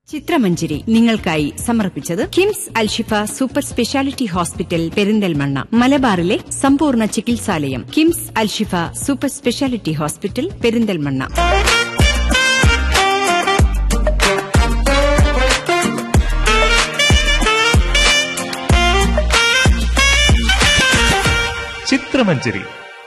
ചിത്രമഞ്ജരി നിങ്ങൾക്കായി സമർപ്പിച്ചത് KIMS Alshifa super speciality hospital Perinthalmanna മലബാറിലെ സമ്പൂർണ്ണ ചികിത്സാലയം KIMS Alshifa super speciality hospital Perinthalmanna Chithramanjari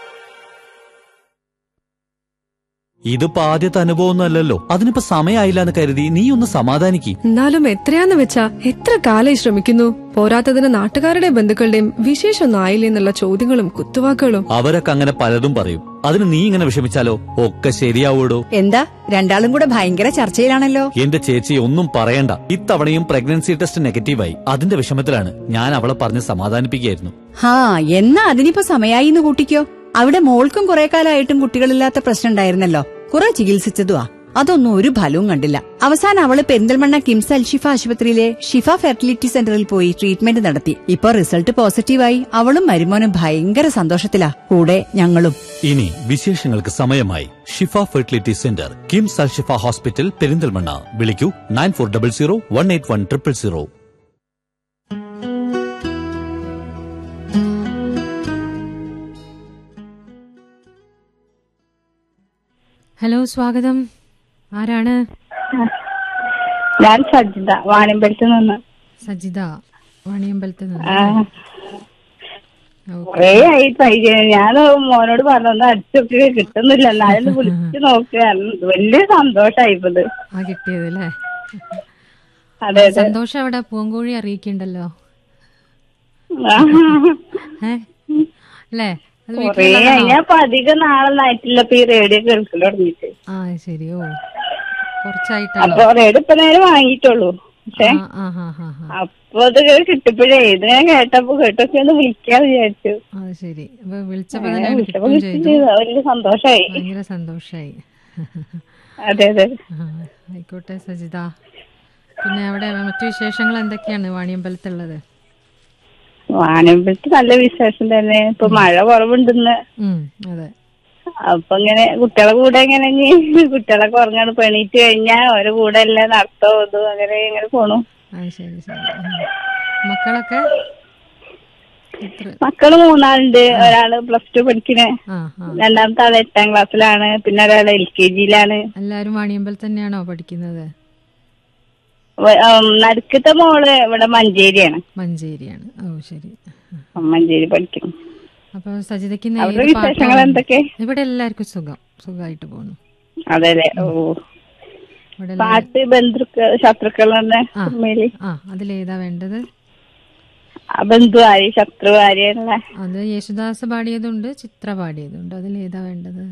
ഇതിപ്പോ ആദ്യത്തെ അനുഭവമൊന്നുമല്ലല്ലോ അതിനിപ്പോ സമയമായില്ല എന്ന് കരുതി നീ ഒന്ന് സമാധാനിക്ക് എന്നാലും എത്രയാന്ന് വെച്ചാ എത്ര കാലായി ശ്രമിക്കുന്നു പോരാത്തതിന് നാട്ടുകാരുടെ ബന്ധുക്കളുടെയും വിശേഷമൊന്നും ആയില്ലേ എന്നുള്ള ചോദ്യങ്ങളും കുത്തുവാക്കുകളും അവരൊക്കെ അങ്ങനെ പലതും പറയും അതിന് നീ ഇങ്ങനെ വിഷമിച്ചാലോ ഒക്കെ ശരിയാവൂടോ എന്താ രണ്ടാളും കൂടെ ഭയങ്കര ചർച്ചയിലാണല്ലോ എന്റെ ചേച്ചി ഒന്നും പറയണ്ട ഇത്തവണയും പ്രഗ്നൻസി ടെസ്റ്റ് നെഗറ്റീവായി അതിന്റെ വിഷമത്തിലാണ് ഞാൻ അവളെ പറഞ്ഞ് സമാധാനിപ്പിക്കുകയായിരുന്നു ഹാ എന്നാ അതിനിപ്പോ സമയായി എന്ന് കൂട്ടിക്കോ അവിടെ മോൾക്കും കുറെ കാലമായിട്ടും കുട്ടികളില്ലാത്ത പ്രശ്നം ഉണ്ടായിരുന്നല്ലോ കുറെ ചികിത്സിച്ചതുവാ അതൊന്നും ഒരു ഫലവും കണ്ടില്ല അവസാനം അവള് പെരിന്തൽമണ്ണ കിംസ് അൽഷിഫ ആശുപത്രിയിലെ ഷിഫ ഫെർട്ടിലിറ്റി സെന്ററിൽ പോയി ട്രീറ്റ്മെന്റ് നടത്തി ഇപ്പൊ റിസൾട്ട് പോസിറ്റീവായി അവളും മരുമോനും ഭയങ്കര സന്തോഷത്തിലാ കൂടെ ഞങ്ങളും ഇനി വിശേഷങ്ങൾക്ക് സമയമായി Shifa fertility centre KIMS Al Shifa hospital Perinthalmanna വിളിക്കൂ nine four double zero one eight one triple zero hello സ്വാഗതം ആരാണ് ഞാൻ സജിത വാണിയമ്പലത്ത് നിന്ന് സജിത വാണിയമ്പലത്ത് ആ, നിന്ന് ഓക്കെ കുറേ ആയി പരിചയം ഞാൻ മോനോട് പറഞ്ഞു അടിച്ചൊക്കെ കിട്ടുന്നില്ല എന്നാലും വിളിച്ചു നോക്കുക വലിയ സന്തോഷായി ഇപ്പത് ആ കിട്ടിയത് അല്ലേ അതെ അതെ സന്തോഷം അവിടെ പൂങ്കോഴി അറിയിക്കണ്ടല്ലോ ആ, ഏ അല്ലേ അത് കുറേ വീട്ടിലുള്ളതാണോ? ആയി ഞാൻ ഇപ്പൊ അധികം നാളൊന്നും ആയിട്ടില്ല ഇപ്പൊ ഈ റേഡിയോ കേൾക്കൽ തുടങ്ങിയിട്ട് ആ ശരി ഓ കുറച്ചായിട്ടാണോ അപ്പൊ റേഡിയോ ഇപ്പൊ നേരെ വാങ്ങിയിട്ടുള്ളൂ പക്ഷെ ആ ആ ഹാ ഹാ ഹാ അപ്പൊ അത് കിട്ടിയപ്പോഴേ ഇത് ഞാൻ കേട്ടപ്പോ കേട്ടൊക്കെ ഒന്ന് വിളിക്കാന്ന് വിചാരിച്ചു അത് ശരി അപ്പൊ വിളിച്ചപ്പോ അങ്ങനെ തന്നെ വിളിച്ചപ്പോ കിട്ടുകയും കിട്ടുകയും ചെയ്തു ചെയ്തു അത് വലിയ സന്തോഷായി ഭയങ്കര സന്തോഷായി അതെ അതെ ആ, ആയിക്കോട്ടെ സജിത പിന്നെ അവിടെ മറ്റു വിശേഷങ്ങൾ എന്തൊക്കെയാണ് വാണിയമ്പലത്തുള്ളത് വാണിയമ്പലത്ത് നല്ല വിശേഷം തന്നെ ഇപ്പൊ മഴ കുറവുണ്ടെന്ന് ഉം അതെ അപ്പൊ ഇങ്ങനെ കുട്ടികളെ കൂടെ ഇങ്ങനെ ഇനി കുട്ടികളൊക്കെ ഉറങ്ങാണ് പെണീറ്റ് കഴിഞ്ഞാ അവരെ കൂടെ എല്ലാം നടത്തോ ഇതും അങ്ങനെ ഇങ്ങനെ പോണു അത് ശരി ശരി ഉം. മക്കളൊക്കെ എത്ര മക്കള് മൂന്നാളുണ്ട് ഒരാള് പ്ലസ് ടു പഠിക്കണേ ആ ആ രണ്ടാമത്തെ ആള് എട്ടാം ക്ലാസ്സിലാണ് പിന്നെ ഒരാള് എൽ കെ ജിയിലാണ് എല്ലാരും വാണിയമ്പലത്ത് തന്നെയാണോ പഠിക്കുന്നത് നടുക്കത്തെ മോള് ഇവിടെ മഞ്ചേരിയാണ് മഞ്ചേരിയാണ് ഓ ശരി മഞ്ചേരി പഠിക്കുന്നു അപ്പൊ സജിതയ്ക്ക് ഇന്ന് അവരുടെ ഏത് പാട്ടാ വിശേഷങ്ങൾ വേണ്ടത്? എന്തൊക്കെ ഇവിടെ എല്ലാവർക്കും സുഖം സുഖമായിട്ട് പോകുന്നു അതെ അതെ ഓ ഇവിടെ എല്ലാ- പാട്ട് ബന്ധുക്കൾ ശത്രുക്കൾ തന്നെ ആ. സിനിമയില് ആ അതിലേതാ വേണ്ടത് ആ ബന്ധു ആരി ശത്രു ആര്യല്ല അത് യേശുദാസ് പാടിയതുണ്ട് ചിത്ര പാടിയതുണ്ട് അതിലേതാ വേണ്ടത്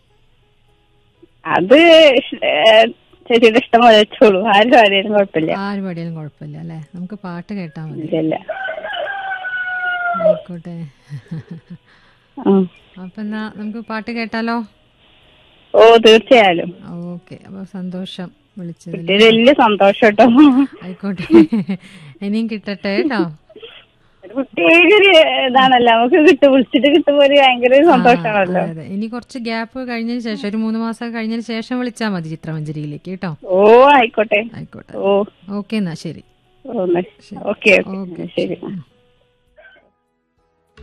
അത് ഏഹ്, ചേച്ചിയുടെ ഇഷ്ടം പോലെ വെച്ചോളൂ ആരും ആരെയും കുഴപ്പമില്ല ആര് പാടിയാലും കുഴപ്പമില്ല അല്ലേ നമുക്ക് പാട്ട് കേട്ടാ മതി ഇല്ല ആയിക്കോട്ടെ ഉം. അപ്പൊ എന്നാ നമുക്ക് പാട്ട് കേട്ടാലോ ഓ തീർച്ചയായും ഓക്കെ അപ്പൊ സന്തോഷം വിളിച്ചതിൽ ഇത് വലിയ സന്തോഷം കേട്ടോ ആയിക്കോട്ടെ ഇനിയും കിട്ടട്ടെ കേട്ടോ ഒരു പ്രത്യേക ഒരു ഇതാണല്ലോ നമുക്ക് കിട്ടും വിളിച്ചിട്ട് കിട്ടുമ്പോ ഒരു ഭയങ്കര ഒരു സന്തോഷമാണല്ലോ അതെ അതെ ഇനി കുറച്ച് ഗ്യാപ്പ് കഴിഞ്ഞതിന് ശേഷം ഒരു മൂന്ന് മാസം കഴിഞ്ഞതിന് ശേഷം വിളിച്ചാൽ മതി ചിത്രമഞ്ജരിയിലേക്ക് കേട്ടോ ഓ ആയിക്കോട്ടെ ആയിക്കോട്ടെ ഓ ഓക്കെ എന്നാ ശരി ഓ എന്നാ ഓക്കെ ഓക്കെ ശരി ഉം.